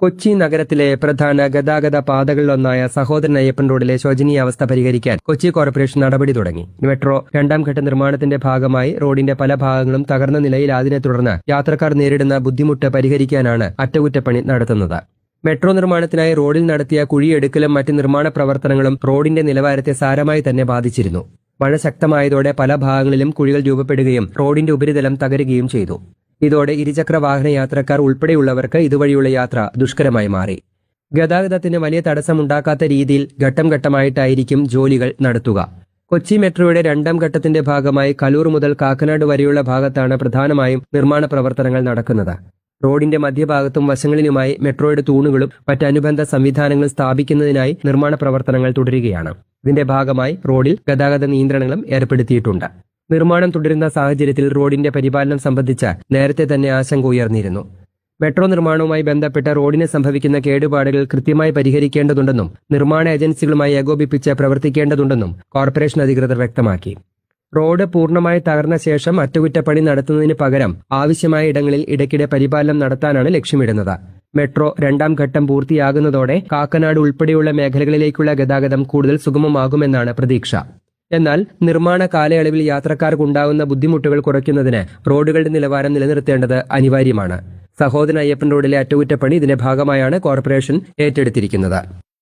കൊച്ചി നഗരത്തിലെ പ്രധാന ഗതാഗത പാതകളിലൊന്നായ സഹോദരൻ അയ്യപ്പൻ റോഡിലെ ശോചനീയാവസ്ഥ പരിഹരിക്കാൻ കൊച്ചി കോർപ്പറേഷൻ നടപടി തുടങ്ങി മെട്രോ രണ്ടാം ഘട്ട നിർമ്മാണത്തിന്റെ ഭാഗമായി റോഡിന്റെ പല ഭാഗങ്ങളും തകർന്ന നിലയിലായതിനെ തുടർന്ന് യാത്രക്കാർ നേരിടുന്ന ബുദ്ധിമുട്ട് പരിഹരിക്കാനാണ് അറ്റകുറ്റപ്പണി നടത്തുന്നത് മെട്രോ നിർമ്മാണത്തിനായി റോഡിൽ നടത്തിയ കുഴിയെടുക്കലും മറ്റ് നിർമ്മാണ പ്രവർത്തനങ്ങളും റോഡിന്റെ നിലവാരത്തെ സാരമായി തന്നെ ബാധിച്ചിരുന്നു മഴ ശക്തമായതോടെ പല ഭാഗങ്ങളിലും കുഴികൾ രൂപപ്പെടുകയും റോഡിന്റെ ഉപരിതലം തകരുകയും ചെയ്തു ഇതോടെ ഇരുചക്ര വാഹന യാത്രക്കാർ ഉൾപ്പെടെയുള്ളവർക്ക് ഇതുവഴിയുള്ള യാത്ര ദുഷ്കരമായി മാറി ഗതാഗതത്തിന് വലിയ തടസ്സമുണ്ടാക്കാത്ത രീതിയിൽ ഘട്ടം ഘട്ടമായിട്ടായിരിക്കും ജോലികൾ നടത്തുക കൊച്ചി മെട്രോയുടെ രണ്ടാം ഘട്ടത്തിന്റെ ഭാഗമായി കലൂർ മുതൽ കാക്കനാട് വരെയുള്ള ഭാഗത്താണ് പ്രധാനമായും നിർമ്മാണ പ്രവർത്തനങ്ങൾ നടക്കുന്നത് റോഡിന്റെ മധ്യഭാഗത്തും വശങ്ങളിലുമായി മെട്രോയുടെ തൂണുകളും മറ്റ് അനുബന്ധ സംവിധാനങ്ങളും സ്ഥാപിക്കുന്നതിനായി നിർമ്മാണ പ്രവർത്തനങ്ങൾ തുടരുകയാണ് ഇതിന്റെ ഭാഗമായി റോഡിൽ ഗതാഗത നിയന്ത്രണങ്ങളും ഏർപ്പെടുത്തിയിട്ടുണ്ട് നിർമ്മാണം തുടരുന്ന സാഹചര്യത്തിൽ റോഡിന്റെ പരിപാലനം സംബന്ധിച്ച് നേരത്തെ തന്നെ ആശങ്ക ഉയർന്നിരുന്നു മെട്രോ നിർമ്മാണവുമായി ബന്ധപ്പെട്ട റോഡിന് സംഭവിക്കുന്ന കേടുപാടുകൾ കൃത്യമായി പരിഹരിക്കേണ്ടതുണ്ടെന്നും നിർമ്മാണ ഏജൻസികളുമായി ഏകോപിപ്പിച്ച് പ്രവർത്തിക്കേണ്ടതുണ്ടെന്നും കോർപ്പറേഷൻ അധികൃതർ വ്യക്തമാക്കി റോഡ് പൂർണ്ണമായി തകർന്ന ശേഷം അറ്റകുറ്റപ്പണി നടത്തുന്നതിന് പകരം ആവശ്യമായ ഇടങ്ങളിൽ ഇടയ്ക്കിടെ പരിപാലനം നടത്താനാണ് ലക്ഷ്യമിടുന്നത് മെട്രോ രണ്ടാം ഘട്ടം പൂർത്തിയാകുന്നതോടെ കാക്കനാട് ഉൾപ്പെടെയുള്ള മേഖലകളിലേക്കുള്ള ഗതാഗതം കൂടുതൽ സുഗമമാകുമെന്നാണ് പ്രതീക്ഷ എന്നാൽ നിർമ്മാണ കാലയളവിൽ യാത്രക്കാർക്കുണ്ടാകുന്ന ബുദ്ധിമുട്ടുകൾ കുറയ്ക്കുന്നതിന് റോഡുകളുടെ നിലവാരം നിലനിർത്തേണ്ടത് അനിവാര്യമാണ് സഹോദരൻ അയ്യപ്പൻ റോഡിലെ അറ്റകുറ്റപ്പണി ഇതിന്റെ ഭാഗമായാണ് കോർപ്പറേഷൻ ഏറ്റെടുത്തിരിക്കുന്നത്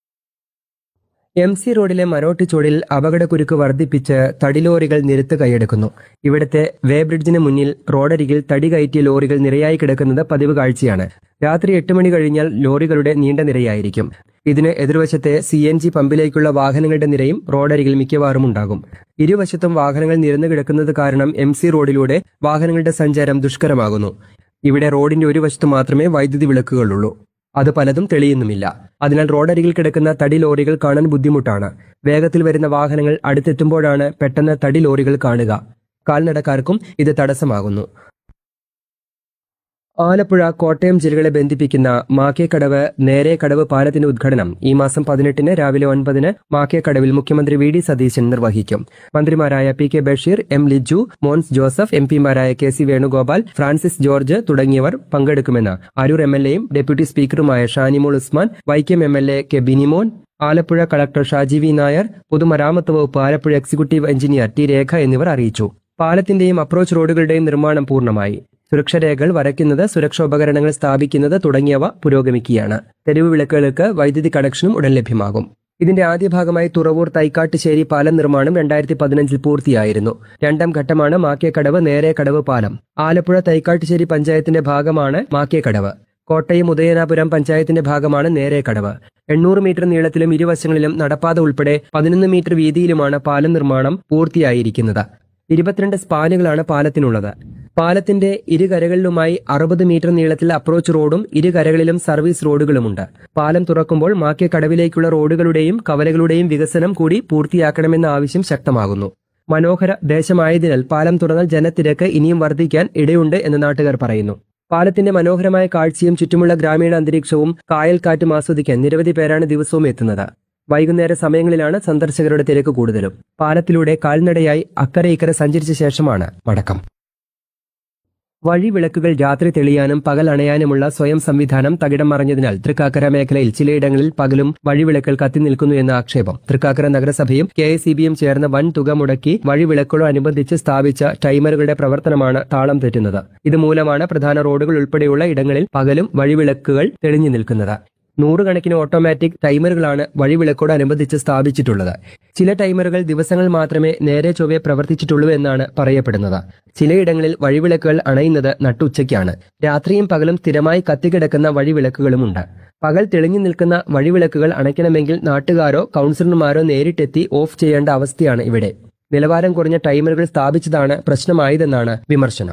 എം സി റോഡിലെ മരോട്ടിച്ചോടിൽ അപകടക്കുരുക്ക് വർദ്ധിപ്പിച്ച് തടിലോറികൾ നിരത്ത് കൈയെടുക്കുന്നു ഇവിടുത്തെ വേ ബ്രിഡ്ജിന് മുന്നിൽ റോഡരികിൽ തടി കയറ്റിയ ലോറികൾ നിരയായി കിടക്കുന്നത് പതിവ് കാഴ്ചയാണ് രാത്രി എട്ട് മണി കഴിഞ്ഞാൽ ലോറികളുടെ നീണ്ട നിരയായിരിക്കും ഇതിന് എതിർവശത്തെ സി എൻ ജി പമ്പിലേക്കുള്ള വാഹനങ്ങളുടെ നിരയും റോഡരികിൽ മിക്കവാറും ഉണ്ടാകും ഇരുവശത്തും വാഹനങ്ങൾ നിരന്നു കിടക്കുന്നത് കാരണം എം സി റോഡിലൂടെ വാഹനങ്ങളുടെ സഞ്ചാരം ദുഷ്കരമാകുന്നു ഇവിടെ റോഡിന്റെ ഒരു വശത്ത് മാത്രമേ വൈദ്യുതി വിളക്കുകളുള്ളൂ അത് പലതും തെളിയുന്നുമില്ല അതിനാൽ റോഡരികിൽ കിടക്കുന്ന തടി ലോറികൾ കാണാൻ ബുദ്ധിമുട്ടാണ് വേഗത്തിൽ വരുന്ന വാഹനങ്ങൾ അടുത്തെത്തുമ്പോഴാണ് പെട്ടെന്ന് തടി ലോറികൾ കാണുക കാൽനടക്കാർക്കും ഇത് തടസ്സമാകുന്നു ആലപ്പുഴ കോട്ടയം ജില്ലകളെ ബന്ധിപ്പിക്കുന്ന മാക്കേക്കടവ് നേരേക്കടവ് പാലത്തിന്റെ ഉദ്ഘാടനം ഈ മാസം പതിനെട്ടിന് രാവിലെ ഒൻപതിന് മാക്കേക്കടവിൽ മുഖ്യമന്ത്രി വി ഡി സതീശൻ നിർവഹിക്കും മന്ത്രിമാരായ P K Basheer M Liju Mons Joseph M പിമാരായ കെ സി വേണുഗോപാൽ ഫ്രാൻസിസ് ജോർജ് തുടങ്ങിയവർ പങ്കെടുക്കുമെന്ന് അരൂർ എം എൽ എയും ഡെപ്യൂട്ടി സ്പീക്കറുമായ Shanimol Usman Vaikom M L A K Binimol Alappuzha collector Shaji V Nair പൊതുമരാമത്ത് വകുപ്പ് Alappuzha executive engineer T Rekha എന്നിവർ അറിയിച്ചു പാലത്തിന്റെയും അപ്രോച്ച് റോഡുകളുടെയും നിർമ്മാണം പൂർണ്ണമായി സുരക്ഷാരേഖകൾ വരയ്ക്കുന്നത് സുരക്ഷോപകരണങ്ങൾ സ്ഥാപിക്കുന്നത് തുടങ്ങിയവ പുരോഗമിക്കുകയാണ് തെരുവ് വിളക്കുകൾക്ക് വൈദ്യുതി കണക്ഷനും ഉടൻ ലഭ്യമാകും ഇതിന്റെ ആദ്യ ഭാഗമായി തുറവൂർ തൈക്കാട്ടുശ്ശേരി പാലം നിർമ്മാണം രണ്ടായിരത്തി പതിനഞ്ചിൽ പൂർത്തിയായിരുന്നു രണ്ടാം ഘട്ടമാണ് മാക്കേക്കടവ് നേരേക്കടവ് പാലം ആലപ്പുഴ തൈക്കാട്ടുശ്ശേരി പഞ്ചായത്തിന്റെ ഭാഗമാണ് മാക്കേക്കടവ് കോട്ടയം ഉദയനാപുരം പഞ്ചായത്തിന്റെ ഭാഗമാണ് നേരേക്കടവ് എണ്ണൂറ് മീറ്റർ നീളത്തിലും ഇരുവശങ്ങളിലും നടപ്പാത ഉൾപ്പെടെ പതിനൊന്ന് മീറ്റർ വീതിയിലുമാണ് പാലം നിർമ്മാണം പൂർത്തിയായിരിക്കുന്നത് ഇരുപത്തിരണ്ട് സ്പാനുകളാണ് പാലത്തിനുള്ളത് പാലത്തിന്റെ ഇരുകരകളിലുമായി അറുപത് മീറ്റർ നീളത്തിൽ അപ്രോച്ച് റോഡും ഇരുകരകളിലും സർവീസ് റോഡുകളുമുണ്ട് പാലം തുറക്കുമ്പോൾ മാക്കേക്കടവിലേക്കുള്ള റോഡുകളുടെയും കവലകളുടെയും വികസനം കൂടി പൂർത്തിയാക്കണമെന്ന ആവശ്യം ശക്തമാകുന്നു മനോഹര ദേശമായതിനാൽ പാലം തുറന്നാൽ ജനത്തിരക്ക് ഇനിയും വർദ്ധിക്കാൻ ഇടയുണ്ട് എന്ന് നാട്ടുകാർ പറയുന്നു പാലത്തിന്റെ മനോഹരമായ കാഴ്ചയും ചുറ്റുമുള്ള ഗ്രാമീണ അന്തരീക്ഷവും കായൽക്കാറ്റും ആസ്വദിക്കാൻ നിരവധി പേരാണ് ദിവസവും എത്തുന്നത് വൈകുന്നേര സമയങ്ങളിലാണ് സന്ദർശകരുടെ തിരക്ക് കൂടുതലും പാലത്തിലൂടെ കാൽനടയായി അക്കരെ ഇക്കരെ സഞ്ചരിച്ച ശേഷമാണ് മടക്കം വഴിവിളക്കുകൾ രാത്രി തെളിയാനും പകൽ അണയാനുമുള്ള സ്വയം സംവിധാനം തകിടം മറിഞ്ഞതിനാൽ തൃക്കാക്കര മേഖലയിൽ ചിലയിടങ്ങളിൽ പകലും വഴിവിളക്കുകൾ കത്തി നിൽക്കുന്നു എന്ന ആക്ഷേപം തൃക്കാക്കര നഗരസഭയും കെ എസ് സി ബിയും ചേർന്ന് വൻ തുക മുടക്കി വഴിവിളക്കുകളോടനുബന്ധിച്ച് സ്ഥാപിച്ച ടൈമറുകളുടെ പ്രവർത്തനമാണ് താളം തെറ്റുന്നത് ഇതുമൂലമാണ് പ്രധാന റോഡുകൾ ഉൾപ്പെടെയുള്ള ഇടങ്ങളിൽ പകലും വഴിവിളക്കുകൾ തെളിഞ്ഞു നിൽക്കുന്നത് നൂറുകണക്കിന് ഓട്ടോമാറ്റിക് ടൈമറുകളാണ് വഴിവിളക്കോടനുബന്ധിച്ച് സ്ഥാപിച്ചിട്ടുള്ളത് ചില ടൈമറുകൾ ദിവസങ്ങൾ മാത്രമേ നേരെ ചൊവ്വെ പ്രവർത്തിച്ചിട്ടുള്ളൂ എന്നാണ് പറയപ്പെടുന്നത് ചിലയിടങ്ങളിൽ വഴിവിളക്കുകൾ അണയുന്നത് നട്ടുച്ചയ്ക്കാണ് രാത്രിയും പകലും സ്ഥിരമായി കത്തിക്കിടക്കുന്ന വഴിവിളക്കുകളുമുണ്ട് പകൽ തെളിഞ്ഞു നിൽക്കുന്ന വഴിവിളക്കുകൾ അണയ്ക്കണമെങ്കിൽ നാട്ടുകാരോ കൗൺസിലർമാരോ നേരിട്ടെത്തി ഓഫ് ചെയ്യേണ്ട അവസ്ഥയാണ് ഇവിടെ നിലവാരം കുറഞ്ഞ ടൈമറുകൾ സ്ഥാപിച്ചതാണ് പ്രശ്നമായതെന്നാണ് വിമർശനം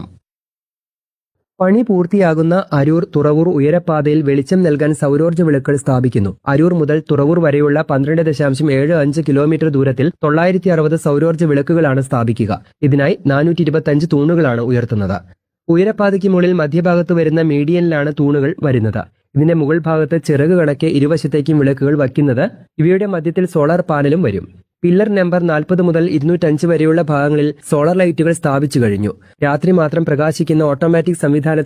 പണി പൂർത്തിയാകുന്ന അരൂർ തുറവൂർ ഉയരപ്പാതയിൽ വെളിച്ചം നൽകാൻ സൗരോർജ്ജ വിളക്കുകൾ സ്ഥാപിക്കുന്നു അരൂർ മുതൽ തുറവൂർ വരെയുള്ള പന്ത്രണ്ട് ദശാംശം ഏഴ് അഞ്ച് കിലോമീറ്റർ ദൂരത്തിൽ തൊള്ളായിരത്തി അറുപത് സൗരോർജ്ജ വിളക്കുകളാണ് സ്ഥാപിക്കുക ഇതിനായി നാനൂറ്റി ഇരുപത്തഞ്ച് തൂണുകളാണ് ഉയർത്തുന്നത് ഉയരപ്പാതയ്ക്ക് മുകളിൽ മധ്യഭാഗത്ത് വരുന്ന മീഡിയനിലാണ് തൂണുകൾ വരുന്നത് ഇതിന്റെ മുകൾ ഭാഗത്ത് ചിറക് കണക്കെ ഇരുവശത്തേക്കും വിളക്കുകൾ വയ്ക്കുന്നത് ഇവയുടെ മധ്യത്തിൽ സോളാർ പാനലും വരും പില്ലർ നമ്പർ നാൽപ്പത് മുതൽ ഇരുന്നൂറ്റഞ്ച് വരെയുള്ള ഭാഗങ്ങളിൽ സോളാർ ലൈറ്റുകൾ സ്ഥാപിച്ചു കഴിഞ്ഞു രാത്രി മാത്രം പ്രകാശിക്കുന്ന ഓട്ടോമാറ്റിക് സംവിധാനത്തിൽ